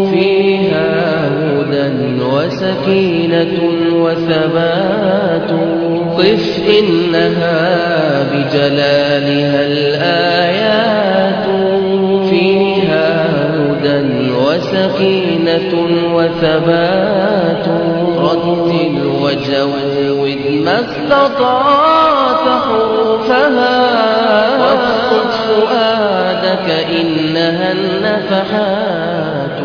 فيها هدى وسكينة وثبات قف إنها بجلالها الآيات فيها هدى وسكينة وثبات رتل وجود ما استطعت حروفها واسقط فؤادك إنها النفحات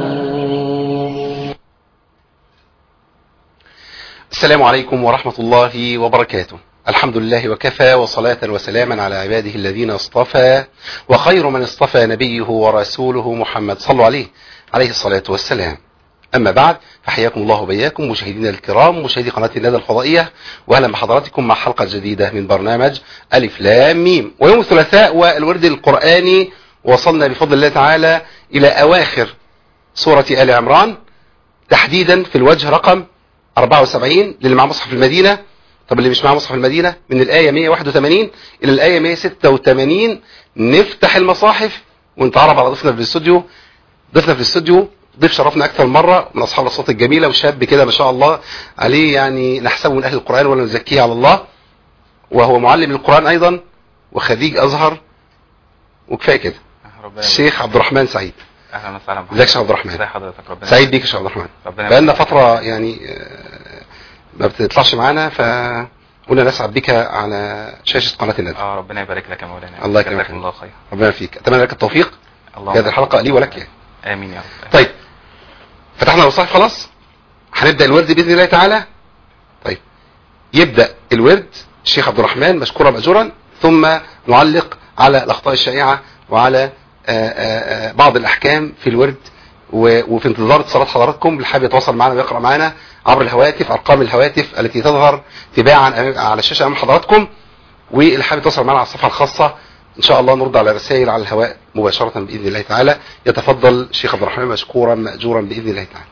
السلام عليكم ورحمة الله وبركاته الحمد لله وكفى وصلاة وسلاما على عباده الذين اصطفى وخير من اصطفى نبيه ورسوله محمد صلوا عليه عليه الصلاة والسلام أما بعد فحياكم الله وبياكم مشاهدينا الكرام مشاهدي قناة الندى الفضائية وأهلا بحضراتكم مع حلقة جديدة من برنامج ألف لام ميم ويوم الثلاثاء والورد القرآني وصلنا بفضل الله تعالى إلى أواخر سورة آل عمران تحديدا في الوجه رقم 74 للي مع مصحف المدينة طب اللي مش مع مصحف المدينة من الآية 181 إلى الآية 186 نفتح المصاحف ونتعرف على ضيفنا في الاستوديو ضيفنا في الاستوديو ضيف شرفنا أكثر مرة من أصحاب الصوت الجميلة وشاب كده ما شاء الله عليه يعني نحسبه من أهل القرآن ولا نزكيه على الله وهو معلم للقرآن أيضا وخريج أزهر وكفاية كده ربنا الشيخ عبد الرحمن سعيد اهلا وسهلا بحضرتك. ازيك يا شيخ عبد الرحمن ازي حضرتك ربنا سعيد بيك يا شيخ عبد الرحمن ربنا بقالنا يبارك. فترة يعني آه، ما بتطلعش معانا فقلنا نسعد بك على شاشة قناة الندى اه ربنا يبارك لك يا مولانا الله يكرمك. جزاكم الله خير ربنا فيك اتمنى لك التوفيق اللهم في هذه الحلقة لي ولك يعني امين يا رب طيب فتحنا المصاحف خلاص هنبدأ الورد بإذن الله تعالى طيب يبدأ الورد الشيخ عبد الرحمن مشكورا مأجورا ثم نعلق على الأخطاء الشائعة وعلى آه، آه، آه، بعض الأحكام في الورد و- وفي انتظار اتصالات حضراتكم اللي حابب يتواصل معنا ويقرأ معنا عبر الهواتف أرقام الهواتف التي تظهر تباعا أمام- على الشاشة أمام حضراتكم واللي حابب يتواصل معنا على الصفحة الخاصة إن شاء الله نرد على رسائل على الهواء مباشرة بإذن الله تعالى يتفضل الشيخ عبد الرحمن مشكورا مأجورا بإذن الله تعالى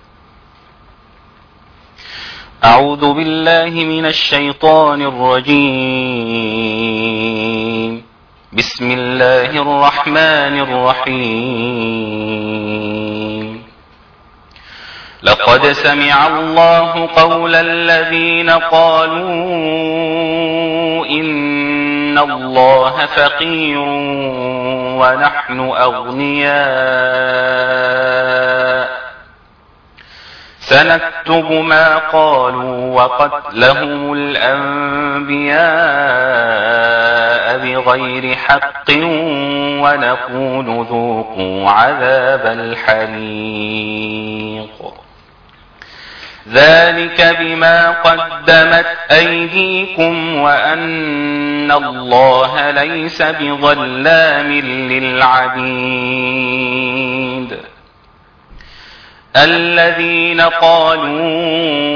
أعوذ بالله من الشيطان الرجيم بسم الله الرحمن الرحيم لقد سمع الله قول الذين قالوا إن الله فقير ونحن أغنياء سنكتب ما قالوا وقتلهم الأنبياء بغير حق ونقول ذوقوا عذاب الحريق ذلك بما قدمت أيديكم وأن الله ليس بظلام للعبيد الذين قالوا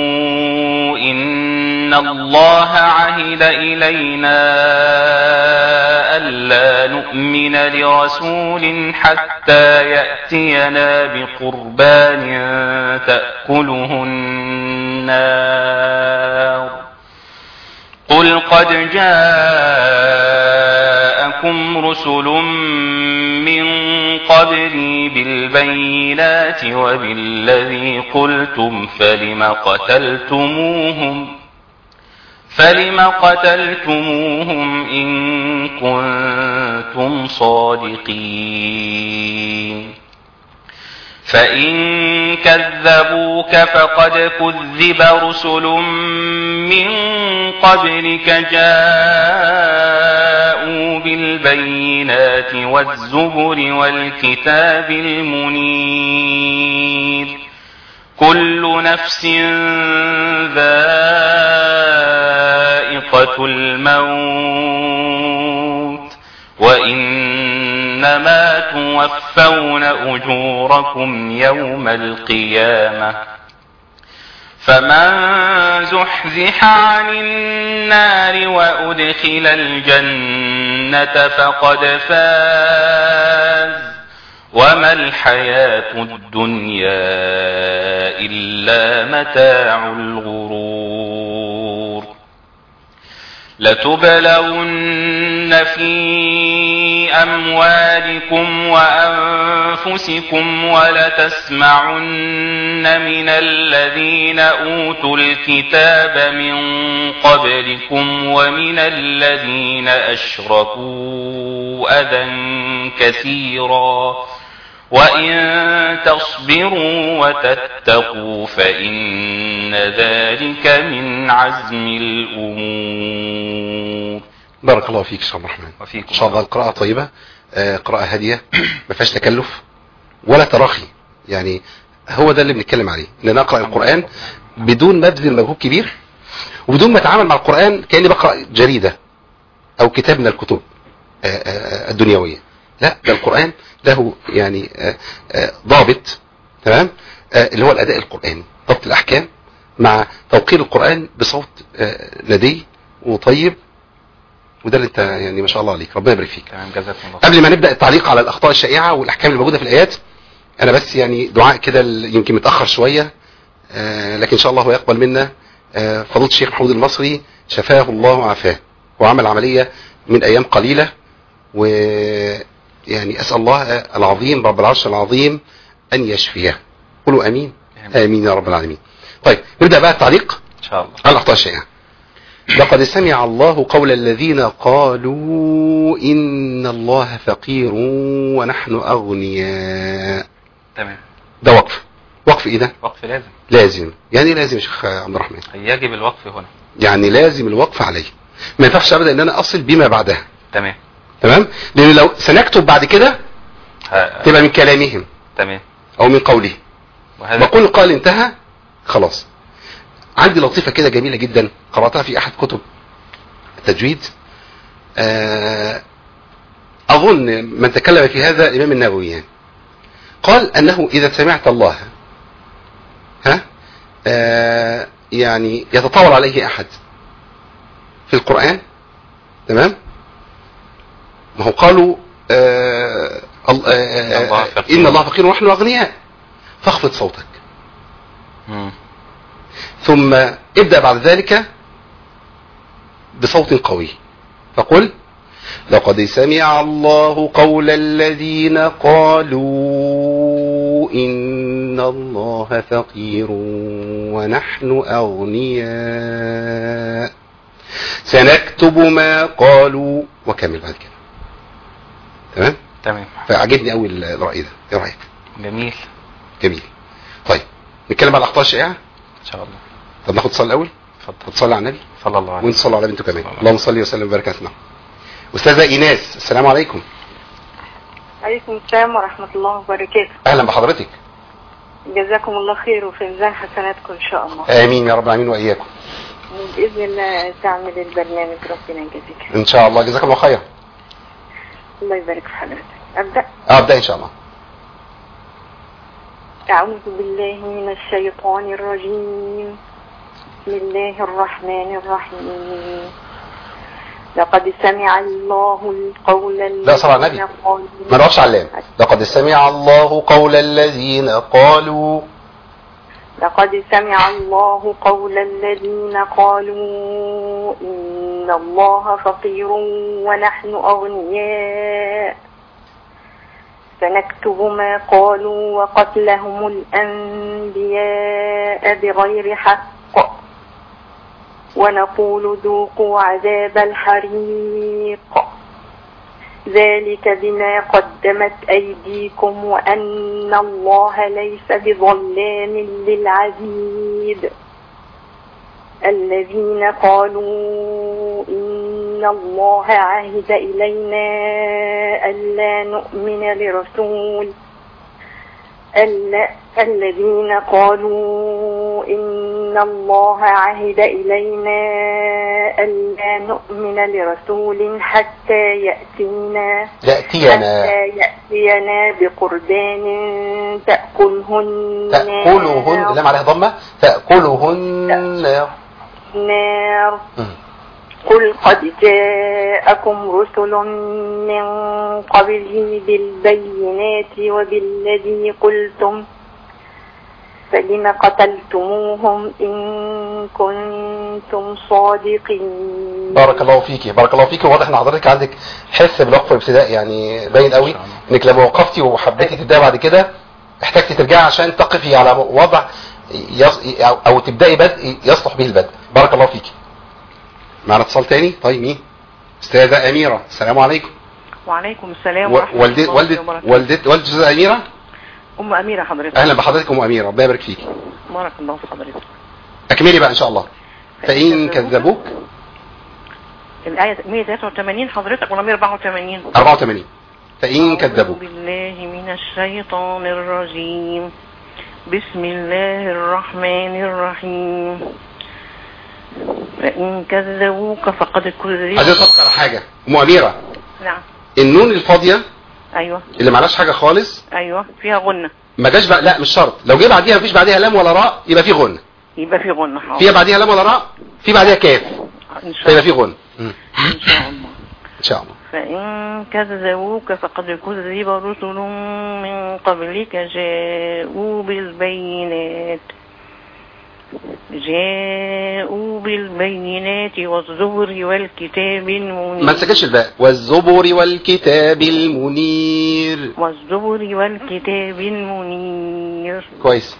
إن الله عهد إلينا ألا نؤمن لرسول حتى يأتينا بقربان تأكله النار قل قد جاءكم رسل من قبلي بالبينات وبالذي قلتم فلم قتلتموهم فلم قتلتموهم إن كنتم صادقين فإن كذبوك فقد كذب رسل من قبلك جاءوا بالبينات والزبر والكتاب المنير كل نفس ذائقة الموت وإنما توفون أجوركم يوم القيامة فمن زحزح عن النار وأدخل الجنة فقد فاز وما الحياة الدنيا إلا متاع الغرور لتبلون في أموالكم وأنفسكم ولتسمعن من الذين أوتوا الكتاب من قبلكم ومن الذين أشركوا أذى كثيرا وإن تصبروا وتتقوا فإن ذلك من عزم الأمور بارك الله فيك شيخ عبد الرحمن وفيكم ان شاء الله القراءة طيبة آه، قراءة هادية ما فيهاش تكلف ولا تراخي يعني هو ده اللي بنتكلم عليه ان انا اقرا القرآن بدون ما ابذل مجهود كبير وبدون ما اتعامل مع القرآن كاني بقرا جريدة او كتاب من الكتب آه، آه، الدنيوية لا ده القرآن له يعني آه، آه، ضابط تمام آه، اللي هو الاداء القرآني ضبط الاحكام مع توقير القرآن بصوت آه، لدي وطيب وده اللي انت يعني ما شاء الله عليك ربنا يبارك فيك تمام جزاكم الله قبل ما نبدا التعليق على الاخطاء الشائعه والاحكام اللي موجوده في الايات انا بس يعني دعاء كده ال- يمكن متاخر شويه آه لكن ان شاء الله هو يقبل منا آه فضيله الشيخ محمود المصري شفاه الله وعافاه وعمل عمليه من ايام قليله ويعني اسال الله العظيم رب العرش العظيم ان يشفيه قولوا امين آمين. امين يا رب العالمين طيب نبدا بقى التعليق إن شاء الله على الأخطاء الشائعة لقد سمع الله قول الذين قالوا إن الله فقير ونحن أغنياء تمام ده وقف وقف إيه ده وقف لازم لازم يعني إيه لازم يا شيخ عبد الرحمن يجب الوقف هنا يعني لازم الوقف عليه ما ينفعش أبدا إن أنا أصل بما بعدها تمام تمام لأن لو سنكتب بعد كده ها- تبقى من كلامهم تمام أو من قولهم وهذا بقول قال انتهى خلاص عندي لطيفة كده جميلة جدا قرأتها في أحد كتب التجويد آه، أظن من تكلم في هذا الإمام النووي يعني قال أنه إذا سمعت الله ها آه، يعني يتطاول عليه أحد في القرآن تمام ما هو قالوا آه، ال- آه، إن الله آه، فقير. إن الله فقير ونحن أغنياء فاخفض صوتك مم. ثم ابدأ بعد ذلك بصوت قوي فقل لقد سمع الله قول الذين قالوا إن الله فقير ونحن أغنياء سنكتب ما قالوا وكمل بعد كده تمام تمام فعجبني قوي الرأي ده ايه رأيك جميل جميل طيب نتكلم على الأخطاء الشائعة ان شاء الله طب ناخد اتصال الأول اتفضل تصلي على النبي صلى الله عليه وانت صلوا على بنته كمان صلى الله اللهم صل وسلم وبارك على سيدنا استاذه ايناس السلام عليكم عليكم السلام ورحمة الله وبركاته اهلا بحضرتك جزاكم الله خير وفي ميزان حسناتكم إن شاء الله امين يا رب العالمين واياكم بإذن الله تعمل البرنامج ربنا يجزيك ان شاء الله جزاكم الله خير الله يبارك في حضرتك أبدأ اه ابدا ان شاء الله أعوذ بالله من الشيطان الرجيم بسم الله الرحمن الرحيم لقد سمع الله القول لا، صلى على النبي. قالوا ما نقفش على اللام لقد سمع الله قول الذين قالوا لقد سمع الله قول الذين قالوا إن الله فقير ونحن أغنياء سنكتب ما قالوا وقتلهم الأنبياء بغير حق ونقول ذوقوا عذاب الحريق ذلك بما قدمت أيديكم وأن الله ليس بظلام للعبيد الذين قالوا إن الله عهد إلينا ألا نؤمن لرسول ألا الذين قالوا إن الله عهد إلينا ألا نؤمن لرسول حتى يأتينا ياتينا حتى يأتينا بقربان تأكلهن تاكلهن اللام عليها ضمه تاكلهن النار مم. قل قد جاءكم رسل من قبلي بالبينات وبالذي قلتم فلم قتلتموهم إن كنتم صادقين بارك الله فيكي بارك الله فيكي واضح ان حضرتك عندك حس بالوقف الابتدائي يعني باين قوي شاء الله. انك لما وقفتي وحبيتي تبداي بعد كده احتجتي ترجعي عشان تقفي على وضع يص... او أو تبداي بدء يصلح به البدء بارك الله فيكي معنا اتصال تاني طيب مين استاذه اميره السلام عليكم وعليكم السلام و- ورحمة والدة الله والدة وبركاته والدة والدة استاذه اميره أم أميرة حضرتك اهلا بحضرتك ام اميره ربنا يبارك فيكي بارك الله في حضرتك اكملي بقى ان شاء الله فان كذبوك الآية 183 حضرتك ولا 184 84 فان كذبوك أعوذ بالله من الشيطان الرجيم بسم الله الرحمن الرحيم فإن كذبوك فقد عايزين كذبوا تذكر حاجه ام اميره نعم النون الفاضيه أيوه اللي معلاش حاجه خالص أيوه فيها غنة ما جاش بقى لا مش شرط لو جه بعديها مفيش بعديها لام ولا راء يبقى في غنى يبقى في غنة حاضر فيها بعديها لام ولا راء في بعديها كاف إن شاء فيبقى في الله غنى مم. إن شاء الله ان شاء الله فإن كذبوك فقد كذب رسل من قبلك جاءوا بالبينات جاءوا بالبينات والزبر والكتاب ما المنير نسكتش الباء والزبر والكتاب المنير والزبر والكتاب المنير كويس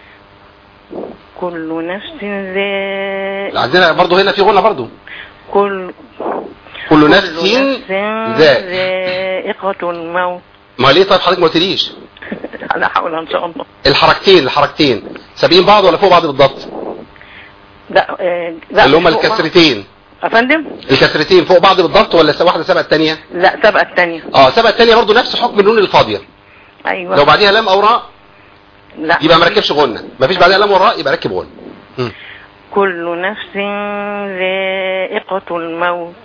كل نفس ذائقة عندنا برضه هنا في غنى برضه كل كل نفس كل ذائق ذائقة الموت ما ليه طيب حضرتك ما قلتليش أنا هحاول إن شاء الله الحركتين الحركتين سابقين بعض ولا فوق بعض بالضبط لا آه، لا اللي هما فوق بعض. الكسرتين افندم الكسرتين فوق بعض بالضبط ولا واحده سبق الثانيه لا سبقة الثانية اه سبق الثانيه برضه نفس حكم النون الفاضيه ايوه لو بعديها لام او راء لا يبقى ما ركبش غنى ما فيش بعدها لام وراء يبقى ركب غنى مم. كل نفس ذائقة الموت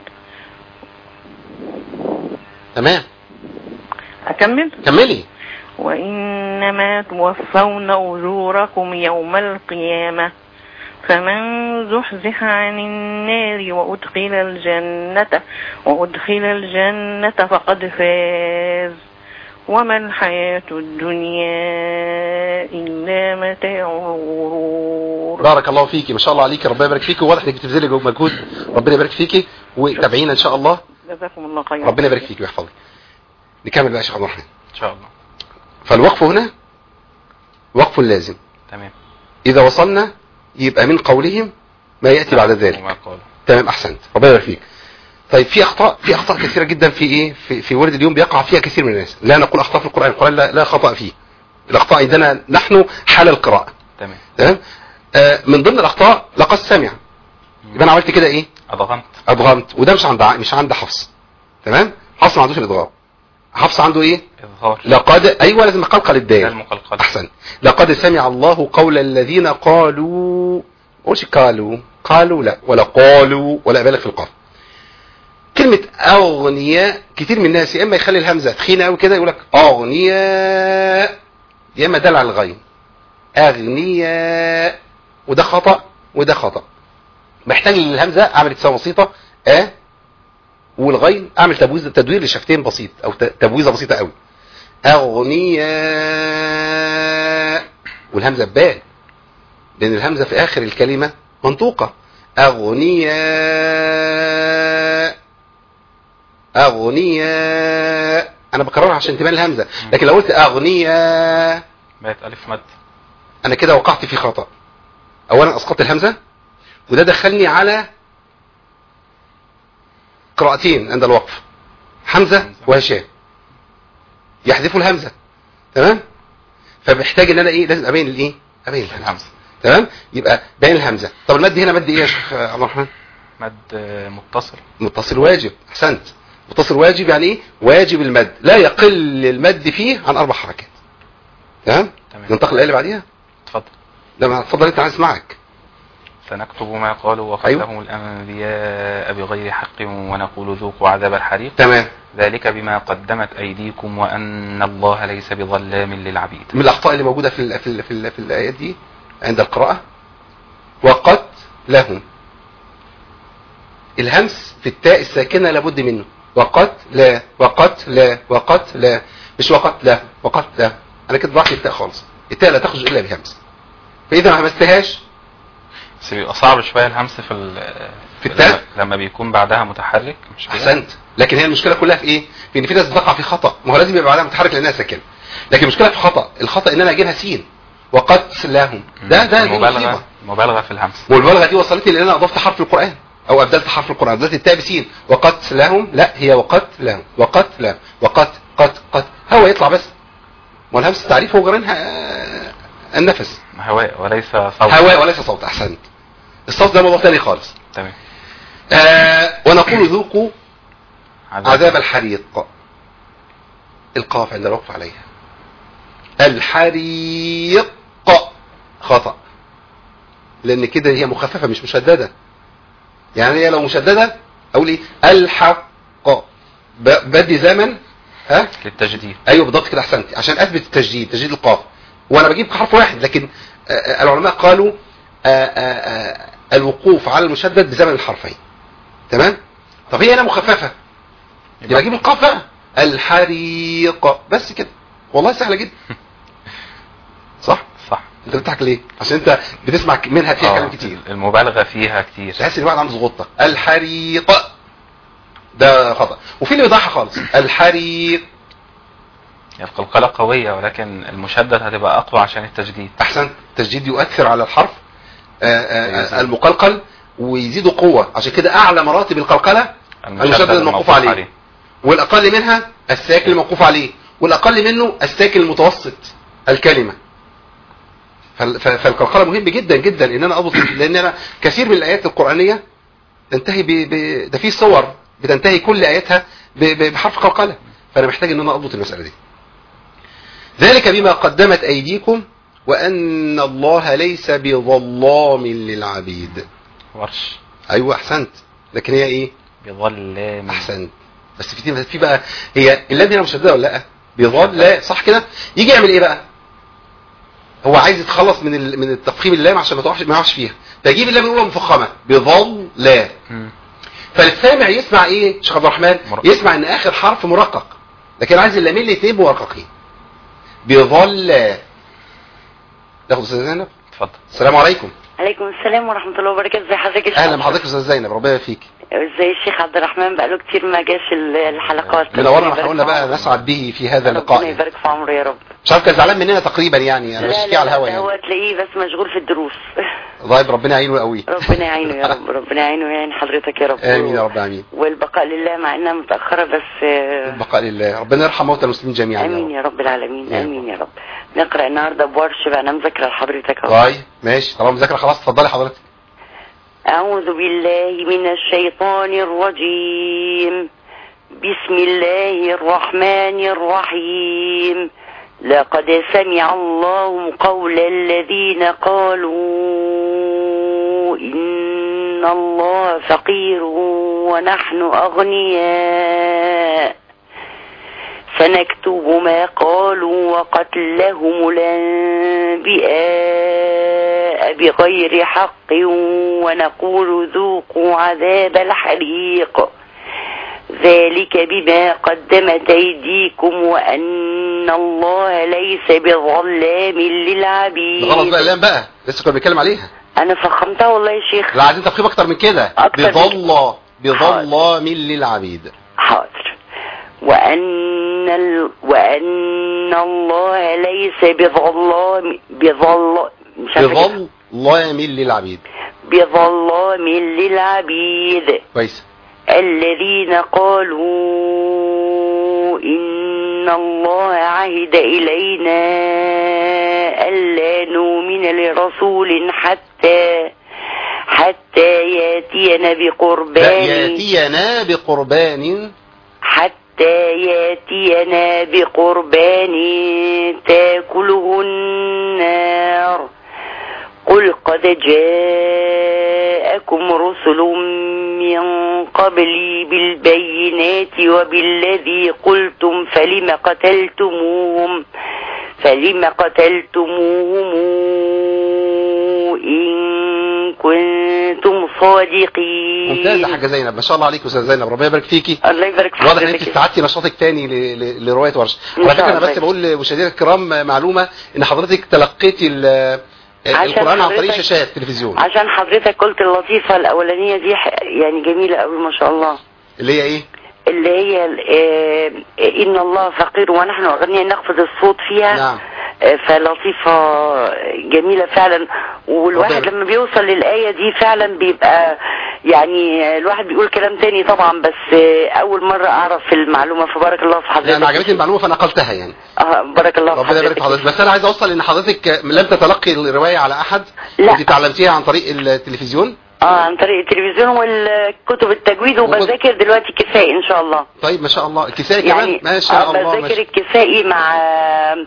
تمام اكمل كملي وانما توفون اجوركم يوم القيامة فمن زحزح عن النار وادخل الجنة وادخل الجنة فقد فاز وما الحياة الدنيا إلا متاع الغرور بارك الله فيكي ما شاء الله عليكي ربنا يبارك فيكي واضح انك بتبذلي مجهود ربنا يبارك فيكي وتابعينا ان شاء الله جزاكم الله خيرا ربنا يبارك فيكي ويحفظك نكمل بقى يا شيخ عبد الرحمن ان شاء الله فالوقف هنا وقف لازم تمام اذا وصلنا يبقى من قولهم ما ياتي بعد ذلك وما قال تمام احسنت ربنا يبارك فيك طيب في اخطاء في اخطاء كثيره جدا في ايه في, في ورد اليوم بيقع فيها كثير من الناس لا نقول اخطاء في القران القران لا, لا خطا فيه الاخطاء عندنا نحن حال القراءه تمام تمام آه من ضمن الاخطاء لقد سمع يبقى انا عملت كده ايه اضغمت ادغمت وده مش عند ع- مش عند حفص تمام حفص ما عندوش الادغام حفص عنده ايه اظهار لقد ايوه لازم اقلقل ده الدال المقلقل احسن لقد سمع الله قول الذين قالوا ما قولش قالوا قالوا لا ولا قالوا ولا بالغ في القاف كلمة أغنياء كتير من الناس يا إما يخلي الهمزة تخينة أوي كده يقول لك أغنياء يا إما دل على الغين أغنياء وده خطأ وده خطأ محتاج للهمزة أعمل ابتسامة بسيطة أ والغين أعمل تبويز تدوير لشفتين بسيط أو ت- تبويزة بسيطة أوي أغنياء والهمزة بباء لأن الهمزة في آخر الكلمة منطوقة أغنياء أغنياء أنا بكررها عشان تبان الهمزة لكن لو قلت أغنياء بقت الف مد أنا كده وقعت في خطأ أولا أسقطت الهمزة وده دخلني على قراءتين عند الوقف حمزة وهشام يحذفوا الهمزة تمام فبحتاج ان انا ايه لازم ابين الايه ابين الهمزة الهمزة تمام يبقى باين الهمزة طب المد هنا مد ايه يا شيخ عبد الرحمن مد آه، متصل متصل واجب احسنت متصل واجب يعني ايه واجب المد لا يقل المد فيه عن اربع حركات تمام تمام ننتقل الايه اللي بعديها اتفضل لما اتفضل انت عايز اسمعك سنكتب ما قالوا أيوة. وقتلهم الأنبياء بغير حق ونقول ذوقوا عذاب الحريق تمام ذلك بما قدمت أيديكم وأن الله ليس بظلام للعبيد من الاخطاء اللي موجوده في ال في ال في, ال في الايات دي عند القراءه وقت لهم الهمس في التاء الساكنه لابد منه وقت لا وقت لا وقت لا مش وقت لا وقت لا انا كده ضعت التاء خالص التاء لا تخرج الا بهمس فاذا ما همستهاش بس بيبقى صعب شويه الهمس في ال في التاء؟ لما- لما بيكون بعدها متحرك مش كده؟ احسنت لكن هي المشكله كلها في ايه في ان في ناس بتقع في خطا ما هو لازم يبقى بعدها متحرك لانها ساكنه لكن المشكله في خطا الخطا ان انا اجيبها سين وقتلهم ده ده دي مبالغه مصيبه مبالغه في الهمس والمبالغه دي وصلتني لان انا اضفت حرف القران او ابدلت حرف القران ابدلت التاء بسين وقتلهم لا هي وقتلهم وقتلهم وقت قت قت هو يطلع بس والهمس التعريف هو جرينها آه، النفس هواء وليس صوت هواء وليس صوت احسنت الصوت ده موضوع ثاني خالص تمام آه ونقول ذوقوا عذاب الحريق القاف عند الوقف عليها الحريق خطأ لان كده هي مخففة مش مشددة يعني هي لو مشددة اقول ايه الحق ب- بدي زمن ها للتجديد ايوه بالضبط كده احسنت عشان اثبت التجديد تجديد القاف وانا بجيب حرف واحد لكن آه، آه، العلماء قالوا آه، آه، آه، الوقوف على المشدد بزمن الحرفين تمام طب هي هنا مخففه يبقى اجيب القاف بقى الحريق بس كده والله سهله جدا صح صح انت بتضحك ليه عشان انت بتسمع منها فيها آه، كلام كتير المبالغه فيها كتير تحس ان الواحد عنده غطه الحريق ده خطا وفي اللي بيضحك خالص الحريق القلقله قويه ولكن المشدد هتبقى اقوى عشان التجديد احسن التشديد يؤثر على الحرف آه، آه، آه، المقلقل ويزيد قوة عشان كده اعلى مراتب القلقلة المشدد الموقوف عليه والاقل منها الساكن الموقوف عليه والاقل منه الساكن المتوسط الكلمة فال- ف- فالقلقلة مهم جدا جدا ان انا اضبط لان انا كثير من الايات القرآنية تنتهي ب... ب... ده في صور بتنتهي كل اياتها ب... ب... بحرف قلقلة فانا محتاج ان انا اضبط المسألة دي ذلك بما قدمت ايديكم وان الله ليس بظلام للعبيد ورش ايوه احسنت لكن هي ايه بظلام احسنت بس في في بقى هي اللام هنا مشدده ولا لا بظل لا صح كده يجي يعمل ايه بقى هو عايز يتخلص من ال... من التفخيم اللام عشان ما تقعش ما يقعش فيها فيجيب اللام الاولى مفخمه بظل لا مم. فالسامع يسمع ايه شيخ عبد الرحمن مرقق. يسمع ان اخر حرف مرقق لكن عايز اللامين الاثنين مرققين بظل تاخد استاذ زينب اتفضل السلام عليكم عليكم السلام ورحمة الله وبركاته ازي حضرتك يا شيخ اهلا بحضرتك استاذ زينب ربنا يفيك ازاي الشيخ عبد الرحمن بقاله كتير ما جاش ال- الحلقات منورنا ربنا احنا يبارك قلنا في بقى عمره. نسعد به في هذا ربنا اللقاء يبارك في عمره يا رب مش عارف كان زعلان مننا تقريبا يعني انا لا بشتكي لا على الهوا لا هو يعني تلاقيه بس مشغول في الدروس طيب ربنا يعينه قوي ربنا يعينه يا رب ربنا يعينه ويعين حضرتك يا رب امين يا رب امين والبقاء لله مع انها متأخرة بس آه، البقاء لله ربنا يرحم موتى المسلمين جميعا يا امين رب يا رب العالمين يا امين يا رب نقرأ النهارده بورش بقى انا مذاكرة لحضرتك اهو طيب ماشي طالما مذاكره خلاص اتفضلي حضرتك أعوذ بالله من الشيطان الرجيم بسم الله الرحمن الرحيم لقد سمع الله قول الذين قالوا إن الله فقير ونحن أغنياء سنكتب ما قالوا وقتلهم الأنبياء بغير حق ونقول ذوقوا عذاب الحريق ذلك بما قدمت أيديكم وأن الله ليس بظلام للعبيد ده غلط بقى اللام بقى لسه كنا بنتكلم عليها أنا فخمتها والله يا شيخ لا عايزين تفخيم اكتر من كده أكتر من بظل بظلام للعبيد حاضر وأن ال... وأن الله ليس بظلام بظل مش عارفة كده. بظلام للعبيد بظلام للعبيد كويس الذين قالوا إن الله عهد إلينا ألا نؤمن لرسول حتى حتى ياتينا لا بقربان ياتينا بقربان حتى ياتينا بقربان تاكله النار قل قد جاءكم رسل من قبلي بالبينات وبالذي قلتم فلم قتلتموهم فلم قتلتموهم إن كنتم صادقين ممتاز يا حاجه زينب ما شاء الله عليك يا استاذ زينب ربنا يبارك فيكي الله يبارك في واضح ان انت حضرتك استعدتي نشاطك تاني ل- ل- لروايه ورش إن على شاء فكره انا الله. بس بقول لمشاهدينا الكرام معلومه ان حضرتك تلقيتي ال- عشان القرآن عن طريق حضرتك- شاشات تلفزيون عشان حضرتك قلت اللطيفة الأولانية دي ح- يعني جميلة قوي ما شاء الله اللي هي ايه اللي هي ال- آه، إن الله فقير ونحن أغنياء نخفض الصوت فيها نعم آه، فلطيفة جميلة فعلا والواحد ربنا- لما بيوصل للآية دي فعلا بيبقى يعني الواحد بيقول كلام تاني طبعا بس آه، أول مرة أعرف المعلومة فبارك الله في لا حضرتك انا عجبتني المعلومه فنقلتها يعني آه بارك الله في ربنا يبارك في حضرتك بس انا عايز اوصل ان حضرتك لم تتلقي الروايه على احد لا. انت تعلمتيها عن طريق التلفزيون اه عن طريق التلفزيون والكتب التجويد وبذاكر دلوقتي كفاية ان شاء الله طيب ما شاء الله الكسائي يعني كمان ما شاء آه الله ما بذاكر شاء الكسائي مع آه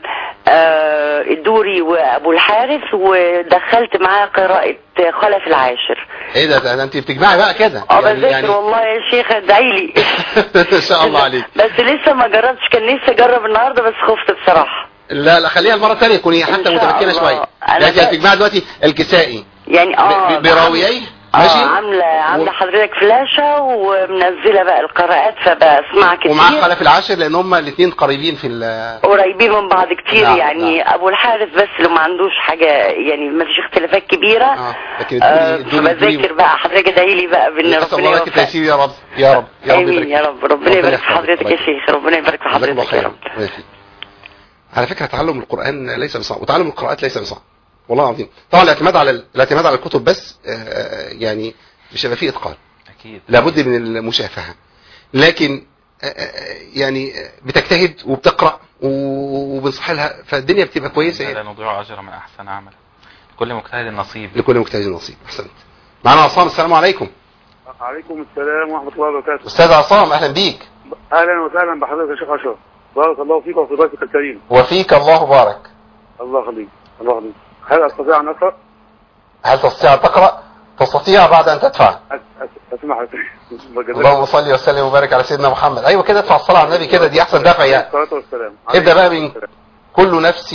آه الدوري وابو الحارث ودخلت معاه قراءة خلف العاشر ايه ده, ده, ده انت بتجمعي بقى كده اه بذاكر والله يا شيخ ادعي لي ما شاء الله عليك بس لسه ما جربتش كان نفسي اجرب النهارده بس خفت بصراحة لا لا خليها المره الثانيه تكوني حتى شاء متمكنه الله. شويه أنا يعني انت بقى- بتجمعي دلوقتي الكسائي يعني اه ب- براوييه اه ماشي عامله عامله و- حضرتك فلاشة ومنزله بقى القراءات فبسمع كتير ومعاه خلف العاشر لان هم الاثنين قريبين في ال- قريبين من بعض كتير نعم، يعني نعم. ابو الحارث بس لو ما عندوش حاجه يعني ما فيش اختلافات كبيره اه لكن آه الدوري الدوري فبذاكر بقى حضرتك ادعي لي بقى بان نسال ربنا الله لك يوفقك التيسير يا رب يا رب يا رب امين يبارك يا فيك. رب ربنا يبارك في يحفظك. حضرتك يا شيخ ربنا يبارك في جزاك الله حضرتك يا خيرا رب الله يفيك. على فكره تعلم القران ليس بصعب وتعلم القراءات ليس بصعب والله العظيم طبعا الاعتماد على ال- الاعتماد على الكتب بس آه، يعني مش هيبقى فيه اتقان اكيد لابد من المشافهه لكن آه، آه، يعني آه، بتجتهد وبتقرا و- وبنصح لها فالدنيا بتبقى كويسه لا يعني نضيع اجر من احسن عملا كل مجتهد نصيب لكل مجتهد نصيب احسنت معنا عصام السلام عليكم عليكم السلام ورحمة الله وبركاته استاذ عصام اهلا بيك أهلا وسهلا بحضرتك يا شيخ أشرف بارك الله فيك وفي ضيفك الكريم وفيك الله بارك الله يخليك الله يخليك هل أستطيع أن أقرأ؟ هل تستطيع أن تقرا تستطيع بعد ان تدفع أس- أس- أسمح لك اللهم صل وسلم وبارك على سيدنا محمد ايوه كده ادفع الصلاه على النبي كده دي احسن دفع يعني الصلاة والسلام ابدا بقى من كل نفس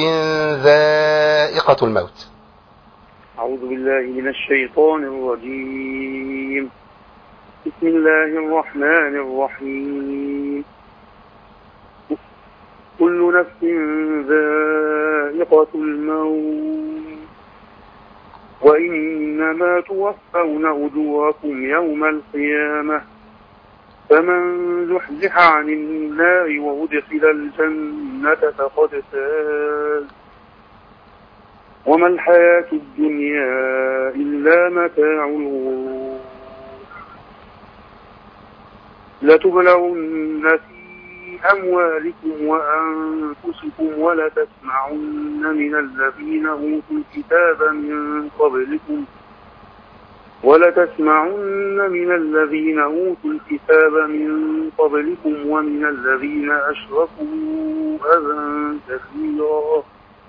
ذائقه الموت أعوذ بالله من الشيطان الرجيم بسم الله الرحمن الرحيم كل نفس ذائقة الموت وإنما توفون أجوركم يوم القيامة فمن زحزح عن النار وأدخل الجنة فقد فاز وما الحياة الدنيا إلا متاع الغرور لتبلغن في أموالكم وأنفسكم ولتسمعن من الذين أوتوا الكتاب من قبلكم ولتسمعن من الذين أوتوا الكتاب من قبلكم ومن الذين أشركوا أذى كثيرا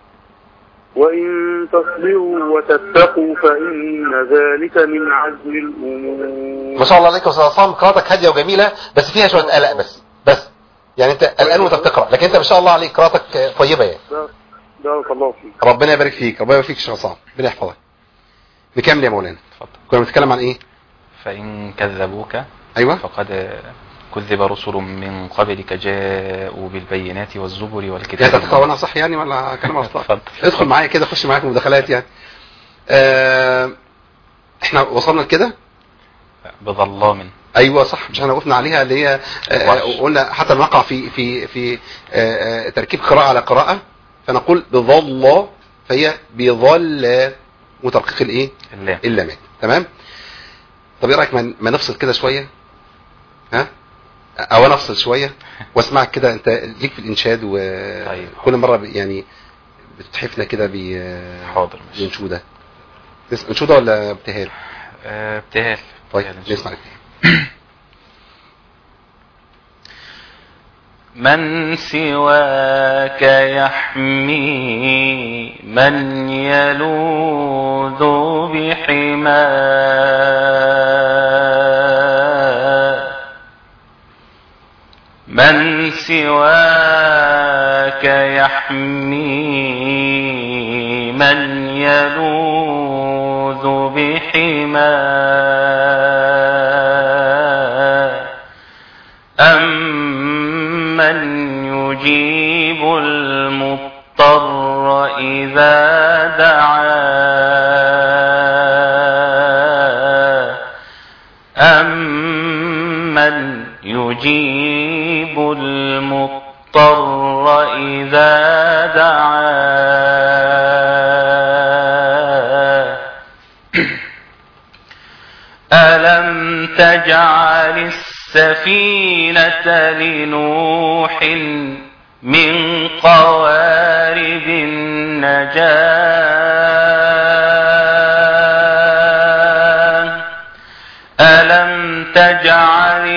وإن تصبروا وتتقوا فإن ذلك من عزم الأمور ما شاء الله عليك يا استاذ عصام قراءتك هاديه وجميله بس فيها شويه قلق بس بس يعني انت قلقان وانت بتقرا لكن انت ما شاء الله عليك قراءتك طيبه يعني بارك الله فيك ربنا يبارك فيك ربنا يبارك فيك يا شيخ عصام ربنا يحفظك نكمل يا مولانا اتفضل كنا بنتكلم عن ايه فإن كذبوك ايوه فقد كذب رسل من قبلك جاءوا بالبينات والزبر يعني والكتاب انت تقرا وانا صح يعني ولا كلام اخطاء اتفضل. ادخل معايا كده خش معايا في المداخلات يعني آه احنا وصلنا لكده بظلام ايوه صح مش احنا وقفنا عليها اللي هي آه، وحش. قلنا حتى نقع في في في آه، آه، تركيب قراءه على قراءه فنقول بظل فهي بظل وترقيق الايه اللام اللامات تمام طب ايه رايك ما ما نفصل كده شويه ها او انا افصل شويه واسمعك كده انت ليك في الانشاد طيب. وكل مره ب- يعني بتتحفنا كده ب حاضر ماشي بانشوده تسمع انشوده ولا ابتهال آه، ابتهال طيب ابتهال إن شاء نسمع الله. الابتهال من سواك يحمي من يلوذ بحماه من سواك يحمي من يلوذ بحماه أمن يجيب المضطر إذا دعاه تجعل السفينة لنوح من قوارب النجاة ألم تجعل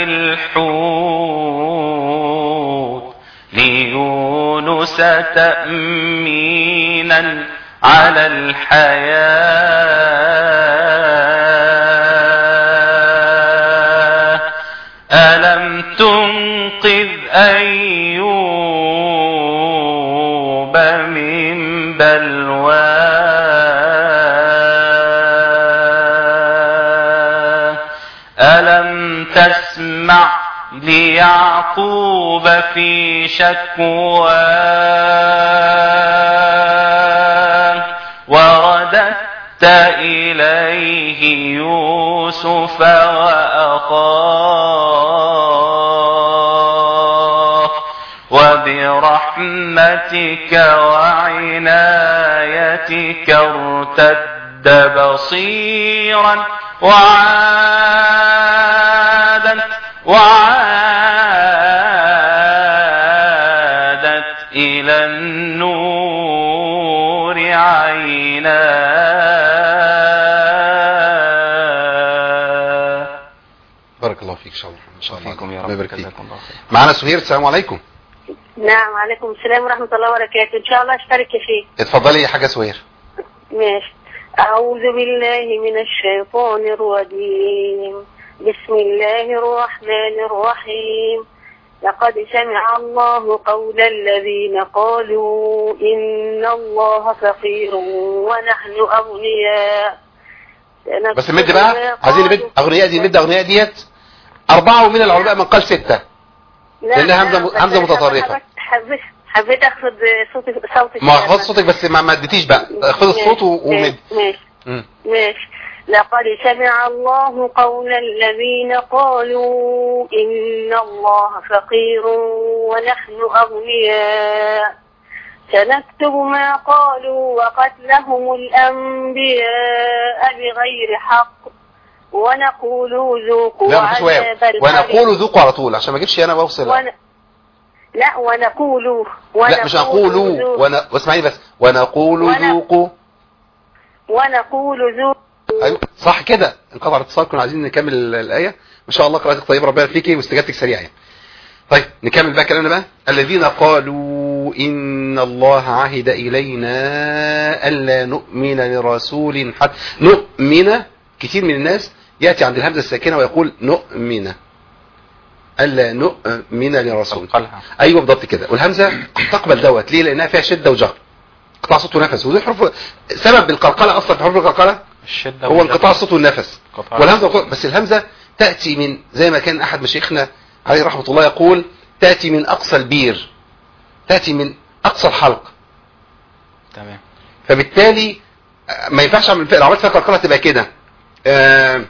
الحوت ليونس تأمينا على الحياة ألم تنقذ أيوب من بلواه ألم تسمع ليعقوب في شكواه ورددت إليه يوسف وأخاه وبرحمتك وعنايتك ارتد بصيرا وعادا وعادت إلى النور عينا بارك الله فيك ان شاء الله ان شاء الله فيكم يا الله رب يبارك فيك جزاكم الله خير معانا سهير السلام عليكم نعم وعليكم السلام ورحمة الله وبركاته إن شاء الله أشترك فيه اتفضلي يا حاجه سهير ماشي أعوذ بالله من الشيطان الرجيم بسم الله الرحمن الرحيم لقد سمع الله قول الذين قالوا إن الله فقير ونحن أغنياء بس المد بقى عايزين نمد اغنياء دي نمد اغنياء ديت اربعه ومن العلماء من قال سته لأن همزة- همزة متطرفة. حبيت حبيت اخد صوت صوت ما خلاص صوتك بس ما ما اديتيش بقى خد الصوت و- ومد ماشي مم. ماشي لقد سمع الله قول الذين قالوا إن الله فقير ونحن أغنياء سنكتب ما قالوا وقتلهم الأنبياء بغير حق ونقول ذوقوا لا مفيش واو عذاب الحريق ونقول ذوقوا على طول عشان ما اجيبش انا واوصل ون... لا ونقول لا مش نقولوا ذوقوا- ون... واسمعي بس ونقول ون- ذوقوا ونقول ذوقوا ايوه صح كده انقطع الاتصال كنا عايزين نكمل ال- الايه ما شاء الله قراءتك طيبه ربنا فيكي واستجابتك سريعه يعني. طيب نكمل بقى كلامنا بقى الذين قالوا ان الله عهد الينا الا نؤمن لرسول حتى نؤمن كتير من الناس ياتي عند الهمزه الساكنه ويقول نؤمن الا نؤمن لرسول قلقلها ايوه بالضبط كده والهمزه تقبل دوت ليه لانها فيها شده وجهر قطاع صوت ونفس ودي حروف سبب القلقله اصلا في حروف القلقله الشدة هو والجذب. انقطاع الصوت والنفس قطاع والهمزه وقوع- بس الهمزه تاتي من زي ما كان احد مشايخنا عليه رحمه الله يقول تاتي من اقصى البير تاتي من اقصى الحلق تمام فبالتالي آه، ما ينفعش اعمل فيها- لو عملت فيها قلقله تبقى كده آه،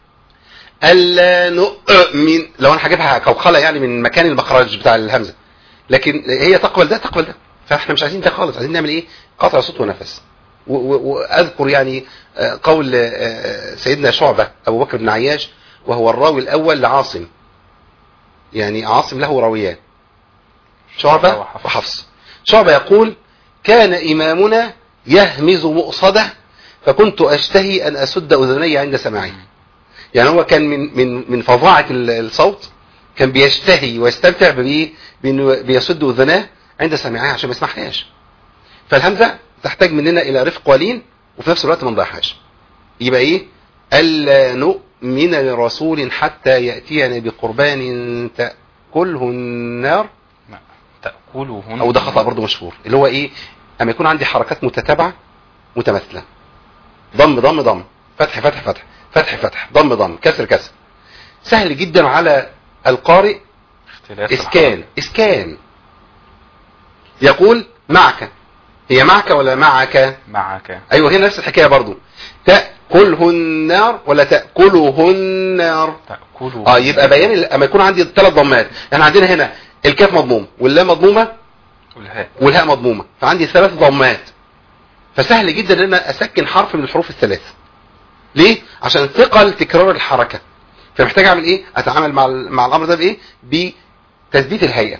الا نؤمن لو انا هجيبها قلقله يعني من مكان المخرج بتاع الهمزه لكن هي تقبل ده تقبل ده فاحنا مش عايزين ده خالص عايزين نعمل ايه قطع صوت ونفس و- و- واذكر يعني آه، قول آه، سيدنا شعبه ابو بكر بن عياش وهو الراوي الاول لعاصم يعني عاصم له راويان شعبه وحفص. وحفص شعبه يقول كان امامنا يهمز مؤصده فكنت اشتهي ان اسد اذني عند سماعه يعني هو كان من من من فظاعه ال- الصوت كان بيشتهي ويستمتع بايه بانه بيسد اذناه عند سماعها عشان ما يسمعهاش فالهمزه تحتاج مننا الى رفق ولين وفي نفس الوقت ما نضيعهاش يبقى ايه الا نؤمن لرسول حتى ياتينا بقربان تاكله النار لا. تأكلهن او ده خطا برضه مشهور اللي هو ايه اما يكون عندي حركات متتابعه متماثله ضم ضم ضم فتح فتح فتح فتح فتح ضم ضم كسر كسر سهل جدا على القارئ اختلاف اسكان اسكان يقول معك هي معك ولا معك معك ايوه هي نفس الحكايه برضو تاكله النار ولا تاكله النار تأكله اه يبقى بيان ال- اما يكون عندي ثلاث ضمات يعني عندنا هنا الكاف مضموم واللام مضمومه والهاء والهاء مضمومه فعندي ثلاث ضمات فسهل جدا ان انا اسكن حرف من الحروف الثلاثه ليه عشان ثقل تكرار الحركه فمحتاج اعمل ايه اتعامل مع ال- مع الامر ده بايه بتثبيت الهيئه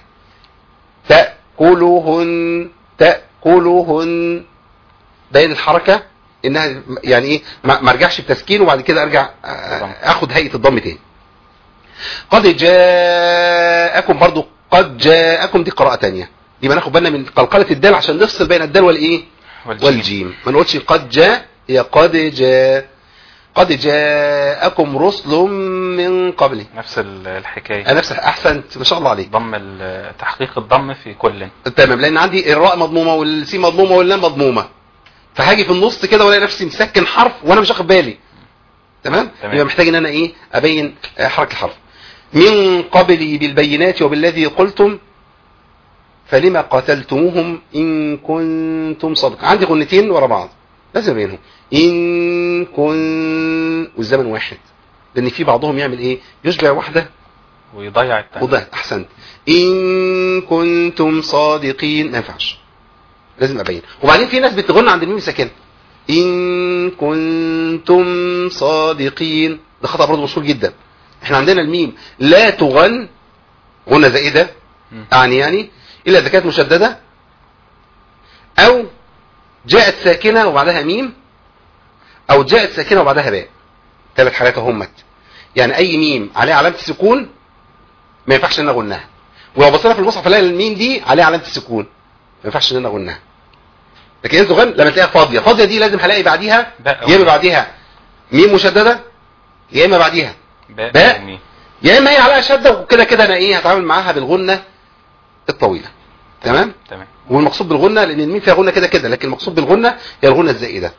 تاكلهن تاكلهن باين الحركه انها يعني ايه ما ما ارجعش بتسكين وبعد كده ارجع آه، اخد هيئه الضم تاني قد جاءكم برضو قد جاءكم دي قراءه تانية يبقى ناخد بالنا من قلقله الدال عشان نفصل بين الدال والايه والجيم. والجيم ما نقولش قد جاء هي قد جاء قد جاءكم رسل من قبلي نفس ال- الحكاية انا نفس احسنت ما شاء الله عليك ضم ال- تحقيق الضم في كل تمام لان عندي الراء مضمومه والسين مضمومه واللام مضمومه فهاجي في النص كده والاقي نفسي مسكن حرف وانا مش واخد بالي تمام تمام. يبقى محتاج ان انا ايه ابين آه، حركه الحرف من قبلي بالبينات وبالذي قلتم فلما قتلتموهم ان كنتم صادقين عندي غنتين ورا بعض لازم ابينهم ان كن والزمن واحد لان في بعضهم يعمل ايه يشبع واحده ويضيع التاني وضحت احسنت ان كنتم صادقين ما ينفعش لازم ابين وبعدين في ناس بتغن عند الميم ساكنه ان كنتم صادقين ده خطا برضه مشهور جدا احنا عندنا الميم لا تغن غنى زائده مم. اعني يعني الا اذا كانت مشدده او جاءت ساكنه وبعدها ميم او جاءت ساكنه وبعدها باء ثلاث حالات همت يعني اي ميم عليها علامه السكون ما ينفعش ان انا اغنها ولو بصينا في المصحف الاقي الميم دي عليها علامه السكون ما ينفعش ان انا اغنها لكن انت تغن لما تلاقيها فاضيه فاضيه دي لازم هلاقي بعديها باء يا اما بعديها ميم مشدده يا اما بعديها باء باء. وميم. يا اما هي عليها شده وكده كده انا ايه هتعامل معاها بالغنه الطويله تمام تمام والمقصود بالغنه لان الميم فيها غنه كده كده لكن المقصود بالغنه هي الغنه الزائده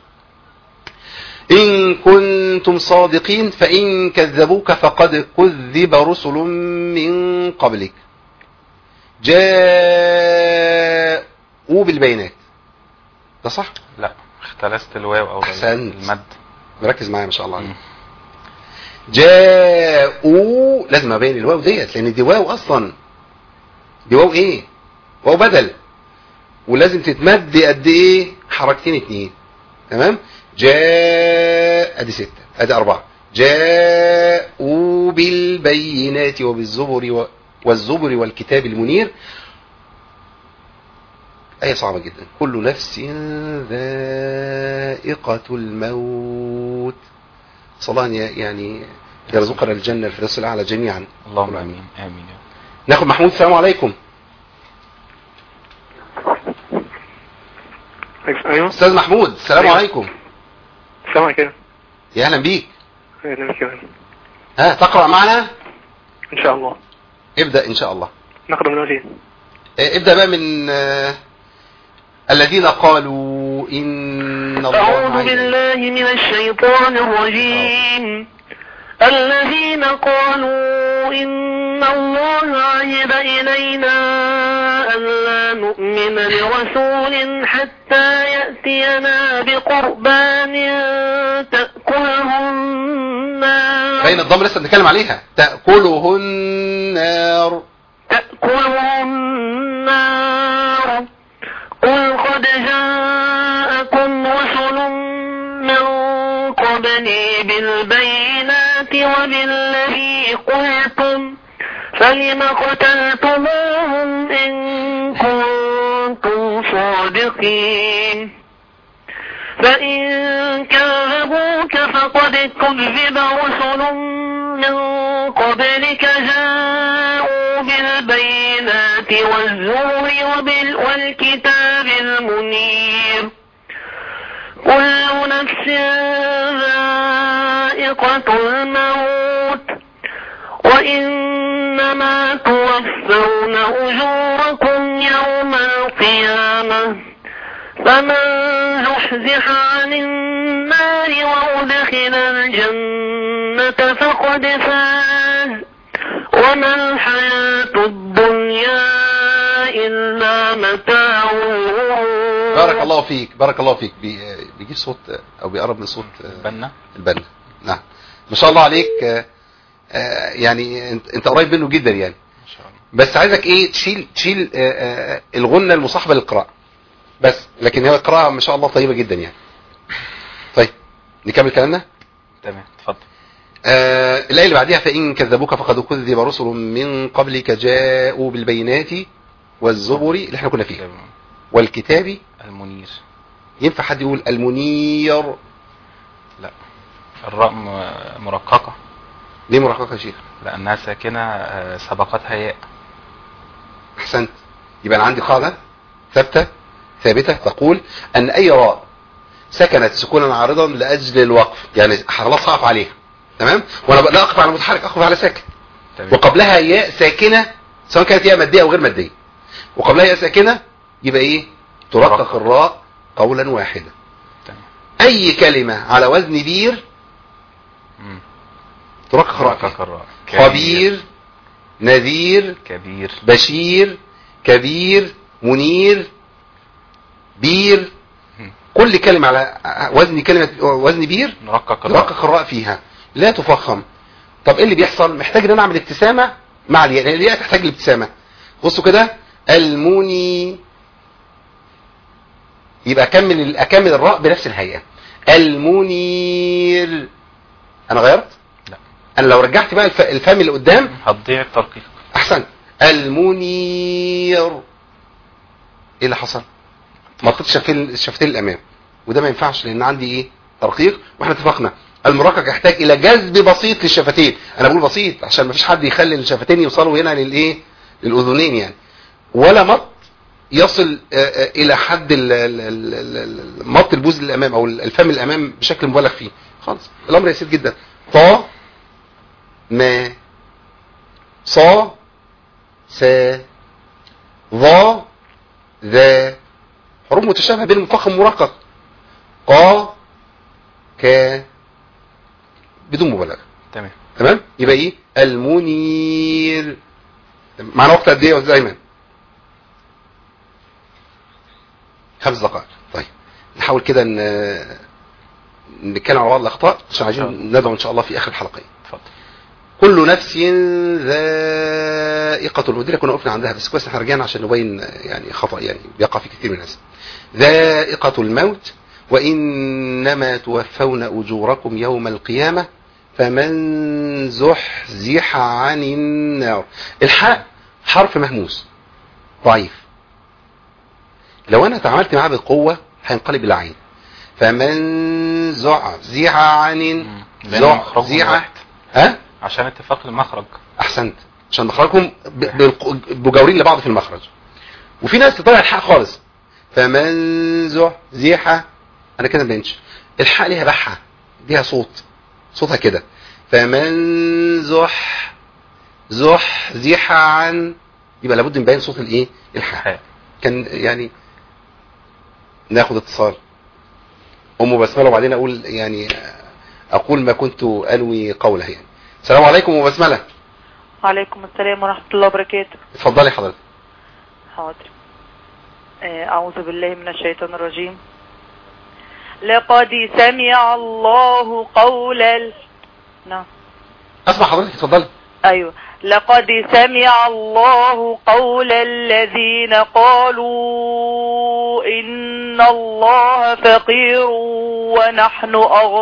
إن كنتم صادقين فإن كذبوك فقد كذب رسل من قبلك جاءوا بالبينات ده صح لا اختلست الواو او أحسنت. المد مركز معايا ما شاء الله عليك مم. جاءوا لازم ابين الواو ديت لان دي واو اصلا دي واو ايه واو بدل ولازم تتمد قد ايه حركتين اتنين تمام جاء ادي ستة ادي اربعة جاءوا بالبينات وبالزبر و... والزبر والكتاب المنير آية صعبة جدا كل نفس ذائقة الموت صلى الله أن ي- يعني يرزقنا الجنة الفردوس الأعلى جميعا اللهم امين امين يا رب. ناخد محمود السلام عليكم ايوه أستاذ محمود السلام أيوة. عليكم السلام عليكم يا أهلا بيك اهلا بك يا فندم. ها تقرأ معنا ان شاء الله ابدأ إن شاء الله نقرا من وجهين آه، ابدأ بقى من آه، الذين قالوا إن الله أعوذ معنا. بالله من الشيطان الرجيم الذين قالوا إن الله عهد إلينا ألا نؤمن لرسول حتى يأتينا بقربان تأكله النار بين الضم لسه بنتكلم عليها تأكله النار تأكله النار قل قد جاءكم رسل من قبلي بالبينات وبالذي قلتم فلم قتلتموهم إن كنتم صادقين فإن كذبوك فقد كذب رسل من قبلك جاءوا بالبينات والزور وبال والكتاب المنير كل نفس ذائقة الموت وإنما توفون أجوركم يوم القيامة فمن زحزح عن النار وأدخل الجنة فقد فاز وما الحياة الدنيا إلا متاع الغرور بارك الله فيك بارك الله فيك بي- بيجيب صوت آه، أو بيقرب من صوت آه، بنا البنا نعم ما شاء الله عليك آه، آه، يعني انت انت قريب منه جدا يعني ما شاء الله بس عايزك ايه تشيل تشيل آه، آه، الغنه المصاحبه للقراءه بس لكن هي القراءه ما شاء الله طيبه جدا يعني طيب نكمل كلامنا تمام اتفضل آه الآية اللي بعدها فإن كذبوك فقد كذب رسل من قبلك جاءوا بالبينات والزبر اللي احنا كنا فيها والكتاب المنير ينفع حد يقول المنير لا الراء م- مرققة ليه مرققة يا شيخ لأنها ساكنة آه، سبقتها ياء احسنت يبقى انا عندي قاعده ثابته ثابته تقول ان اي راء سكنت سكونا عارضا لاجل الوقف يعني خلاص اقف عليها تمام وانا لا اقف على متحرك اقف على ساكن تمام وقبلها ياء ساكنه سواء كانت ياء ماديه او غير ماديه وقبلها ياء ساكنه يبقى ايه ترقق الراء قولا واحدا تمام اي كلمه على وزن بير مم. ترقق الراء رقق فيها. الراء خبير نذير كبير بشير كبير منير بير مم. كل كلمة على وزن كلمة وزن بير نرقق الراء رقق الراء فيها لا تفخم طب ايه اللي بيحصل محتاج ان انا اعمل ابتسامة مع الياء لان الياء تحتاج الابتسامة بصوا كده المني يبقى اكمل اكمل الراء بنفس الهيئة المنير انا غيرت لا. انا لو رجعت بقى الف- الفم اللي قدام هتضيع الترقيق احسن المنير ايه اللي حصل مطيت الشفتين الشفتين الامام وده ما ينفعش لان عندي ايه ترقيق واحنا اتفقنا المرقق يحتاج الى جذب بسيط للشفتين انا بقول بسيط عشان ما فيش حد يخلي الشفتين يوصلوا هنا للايه للاذنين يعني ولا مط يصل آه، آه، الى حد ال- ال- ال- ال- ال- مط البوز للامام او الفم الامام بشكل مبالغ فيه خالص الامر يسير جدا طا ما صا سا ظا ذا حروف متشابهة بين المفخم والمرقق قا كا بدون مبالغة تمام تمام يبقى ايه المنير معنا وقت قد ايه يا استاذ ايمن خمس دقائق طيب نحاول كده ن- نتكلم على بعض الاخطاء عشان عايزين ندعو ان شاء الله في اخر الحلقه اتفضل كل نفس ذائقة الموت دي اللي كنا وقفنا عندها بس كويس احنا رجعنا عشان نبين يعني خطأ يعني بيقع في كثير من الناس ذائقة الموت وإنما توفون أجوركم يوم القيامة فمن زحزح عن النار الحاء حرف مهموس ضعيف لو انا تعاملت معاه بقوة هينقلب العين فمن زحزح عن مم. لأن مخرجهم زحزح واحد. ها عشان اتفاق المخرج احسنت عشان مخرجهم ب- بالق- مجاورين لبعض في المخرج وفي ناس تطلع الحاء خالص فمن زحزح انا كده ما بينش الحاء ليها بحه ليها صوت صوتها كده فمن زح زحزح عن يبقى لابد من بين صوت الايه الحاء حاء كان يعني ناخد اتصال ام بسمله وبعدين اقول يعني اقول ما كنت انوي قوله يعني السلام عليكم ام بسمله وعليكم السلام ورحمة الله وبركاته اتفضلي حضرتك حاضر آه، أعوذ بالله من الشيطان الرجيم لقد سمع الله قول ال... نعم اسمع حضرتك اتفضلي أيوة لقد سمع الله قول الذين قالوا إن الله فقير ونحن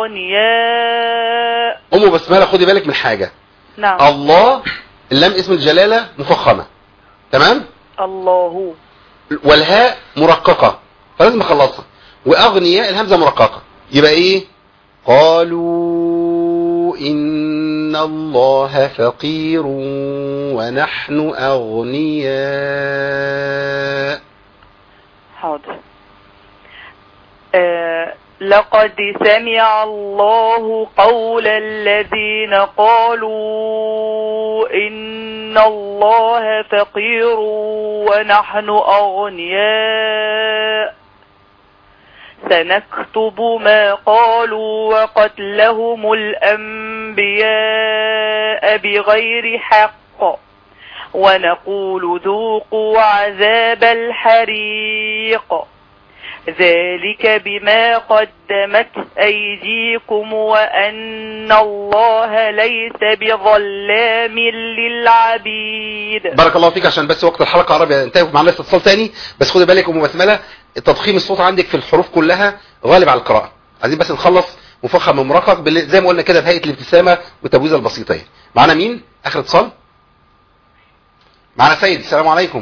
أغنياء ام بسمله خدي بالك من حاجه نعم الله اللام اسم الجلاله مفخمه تمام الله والهاء مرققه فلازم اخلصها واغنياء الهمزه مرققه يبقى ايه قالوا ان الله فقير ونحن اغنياء حاضر آه لقد سمع الله قول الذين قالوا إن الله فقير ونحن أغنياء سنكتب ما قالوا وقتلهم الأنبياء بغير حق ونقول ذوقوا عذاب الحريق ذلك بما قدمت أيديكم وأن الله ليس بظلام للعبيد بارك الله فيك عشان بس وقت الحلقه قرب ينتهي معنا لسه اتصال تاني بس خدي بالك ام بسمله تضخيم الصوت عندك في الحروف كلها غالب على القراءه عايزين بس نخلص مفخم ممرقق بال- زي ما قلنا كده بهيئه الابتسامه والتبويزه البسيطه يعني. معانا مين اخر اتصال معانا سيد السلام عليكم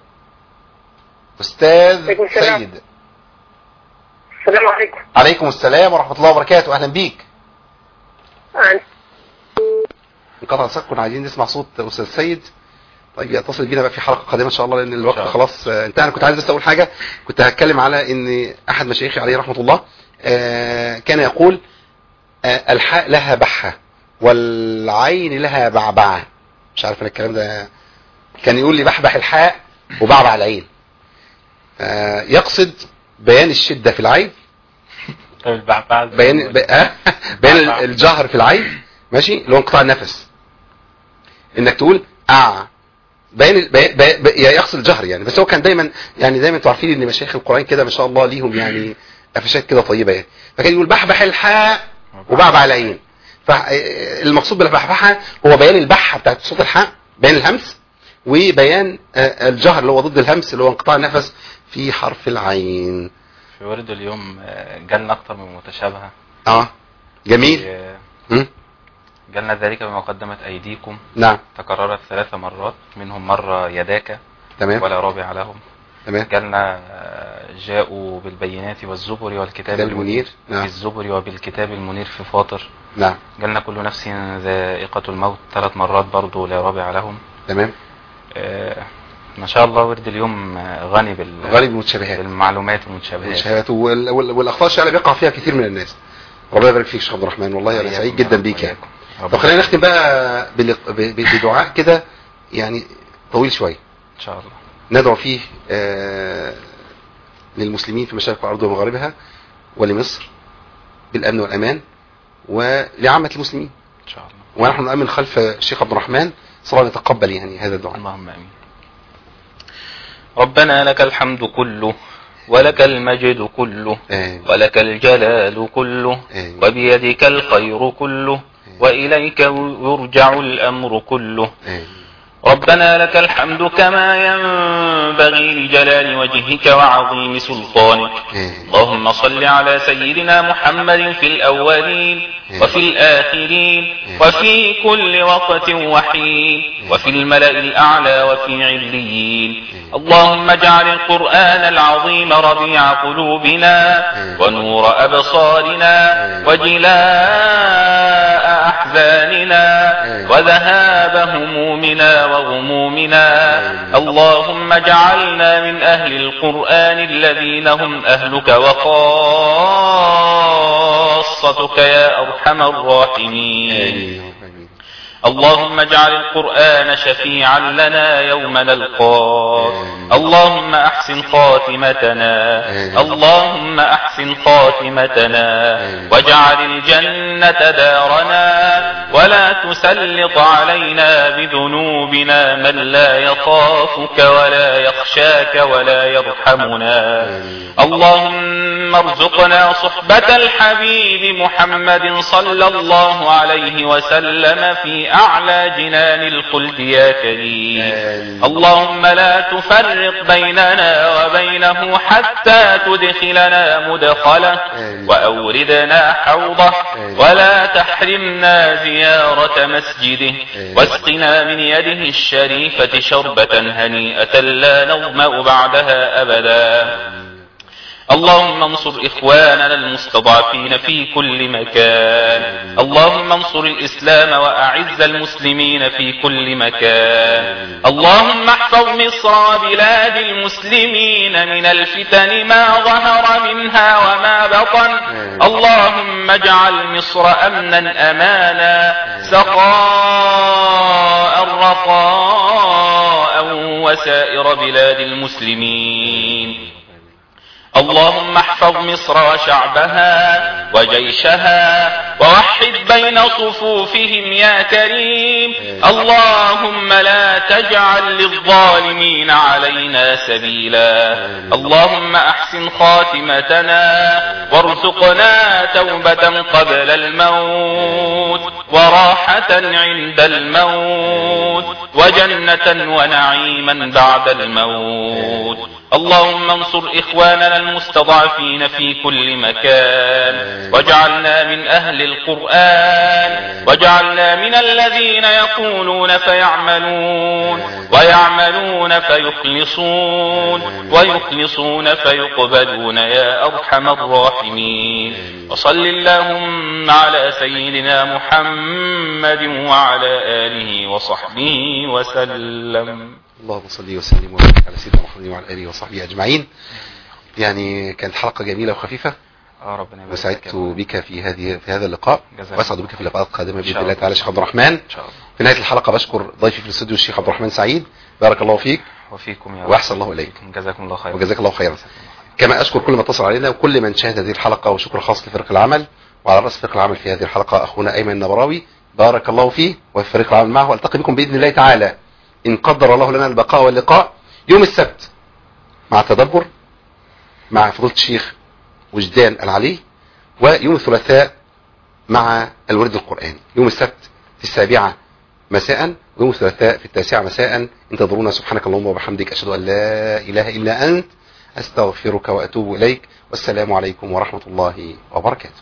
استاذ عليكم السلام. سيد السلام عليكم عليكم السلام ورحمه الله وبركاته اهلا بيك أنا انقطع الصوت كنا عايزين نسمع صوت استاذ سيد طيب يتصل بينا بقى في حلقه قادمه ان شاء الله لان الوقت الله. خلاص آه، انتهى انا كنت عايز بس اقول حاجه كنت هتكلم على ان احد مشايخي عليه رحمه الله آه، كان يقول آه، الحاء لها بحه والعين لها بعبعه مش عارف انا الكلام ده كان يقول لي بحبح الحاء وبعبع العين آه، يقصد بيان الشده في العين البعبع بيان ب- آه، بيان ال- الجهر في العين ماشي اللي هو انقطاع النفس انك تقول اه بيان ال- بي- بي- بي- يقصد الجهر يعني بس هو كان دايما يعني دايما انتوا عارفين ان مشايخ القران كده ما شاء الله ليهم يعني قفشات كده طيبه يعني فكان يقول بحبح الحاء وبعبع العين فالمقصود بالبحبحه هو بيان البحه بتاعت صوت الحاء بيان الهمس وبيان آه، الجهر اللي هو ضد الهمس اللي هو انقطاع النفس في حرف العين في ورد اليوم آه، جالنا اكتر من متشابهه اه جميل آه، مم؟ جالنا ذلك بما قدمت ايديكم نعم تكررت ثلاث مرات منهم مره يداك تمام ولا رابع لهم تمام جالنا آه، جاءوا بالبينات والزبر والكتاب كتاب المنير نعم بالزبر وبالكتاب المنير في فاطر نعم جالنا كل نفس ذائقة الموت ثلاث مرات برضو لا رابع لهم تمام آه، ما شاء الله ورد اليوم آه، غني بال غالب المتشابهات بالمعلومات والمتشابهات المتشابهات وال- وال- والاخطاء الشائعه بيقع فيها كثير من الناس ربنا يبارك فيك يا شيخ عبد الرحمن والله انا سعيد جدا بيك يعني طب خلينا نختم بقى بال- ب- ب- بدعاء كده يعني طويل شويه ان شاء الله ندعو فيه آه، للمسلمين في مشارق الارض ومغاربها ولمصر بالامن والامان ولعامه المسلمين ان شاء الله ونحن نؤمن خلف الشيخ عبد الرحمن صلى الله يتقبل يعني هذا الدعاء اللهم امين ربنا لك الحمد كله ولك المجد كله آمين. ولك الجلال كله آمين. وبيدك الخير كله وإليك يرجع الأمر كله آمين. ربنا لك الحمد كما ينبغي لجلال وجهك وعظيم سلطانك آمين. اللهم صل على سيدنا محمد في الأولين وفي الآخرين وفي كل وقت وحين وفي الملأ الأعلى وفي عليين اللهم اجعل القرآن العظيم ربيع قلوبنا ونور أبصارنا وجلاء أحزاننا وذهاب همومنا وغمومنا اللهم اجعلنا من أهل القرآن الذين هم أهلك وخاصتك يا أرحم الراحمين آمين. اللهم اجعل القرآن شفيعا لنا يوم نلقاك اللهم أحسن خاتمتنا اللهم أحسن خاتمتنا واجعل الجنة دارنا ولا تسلط علينا بذنوبنا من لا يخافك ولا يخشاك ولا يرحمنا اللهم ارزقنا صحبة الحبيب محمد صلى الله عليه وسلم في أعلى جنان الخلد يا كريم اللهم لا تفرق بيننا وبينه حتى تدخلنا مدخله وأوردنا حوضه ولا تحرمنا زيارة مسجده واسقنا من يده الشريفة شربة هنيئة لا نظمأ بعدها أبدا اللهم انصر إخواننا المستضعفين في كل مكان اللهم انصر الإسلام وأعز المسلمين في كل مكان اللهم احفظ مصر وبلاد المسلمين من الفتن ما ظهر منها وما بطن اللهم اجعل مصر أمنا أمانا سخاء رخاء وسائر بلاد المسلمين اللهم احفظ مصر وشعبها وجيشها ووحد بين صفوفهم يا كريم اللهم لا تجعل للظالمين علينا سبيلا اللهم أحسن خاتمتنا وارزقنا توبة قبل الموت وراحة عند الموت وجنة ونعيما بعد الموت اللهم انصر إخواننا المستضعفين في كل مكان واجعلنا من أهل القرآن واجعلنا من الذين يقولون فيعملون ويعملون فيخلصون ويخلصون فيقبلون يا أرحم الراحمين وصل اللهم على سيدنا محمد وعلى آله وصحبه وسلم اللهم صل وسلم وبارك على سيدنا محمد وعلى اله وصحبه اجمعين يعني كانت حلقه جميله وخفيفه اه ربنا يبارك وسعدت فيك يا رب. بك في هذه في هذا اللقاء جزاك واسعد الله. بك في اللقاءات القادمه إن باذن شاء الله الله. تعالى شيخ عبد الرحمن ان شاء الله في نهايه الحلقه بشكر ضيفي في الاستوديو الشيخ عبد الرحمن سعيد بارك الله فيك وفيكم يا رب واحسن الله اليك جزاكم الله خيرا وجزاك الله خيرا كما اشكر كل من اتصل علينا وكل من شاهد هذه الحلقه وشكر خاص لفريق العمل وعلى راس فريق العمل في هذه الحلقه اخونا ايمن النبراوي بارك الله فيه وفي فريق العمل معه والتقي بكم باذن الله تعالى ان قدر الله لنا البقاء واللقاء يوم السبت مع تدبر مع فضيله الشيخ وجدان العلي ويوم الثلاثاء مع الورد القرآني يوم السبت في السابعة مساء ويوم الثلاثاء في التاسعة مساء انتظرونا سبحانك اللهم وبحمدك أشهد أن لا إله إلا أنت أستغفرك وأتوب إليك والسلام عليكم ورحمة الله وبركاته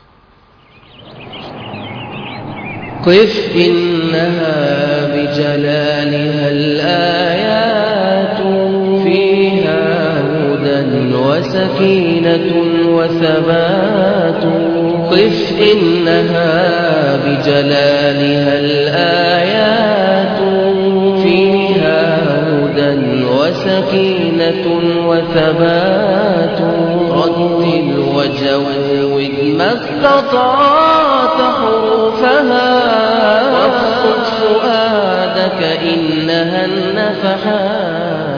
قف إنها بجلالها الآيات فيها هدى وسكينة وثبات قف إنها بجلالها الآيات فيها هدى وسكينة وثبات رتل وجود ما استطعت حروفها واقصد فؤادك إنها النفحات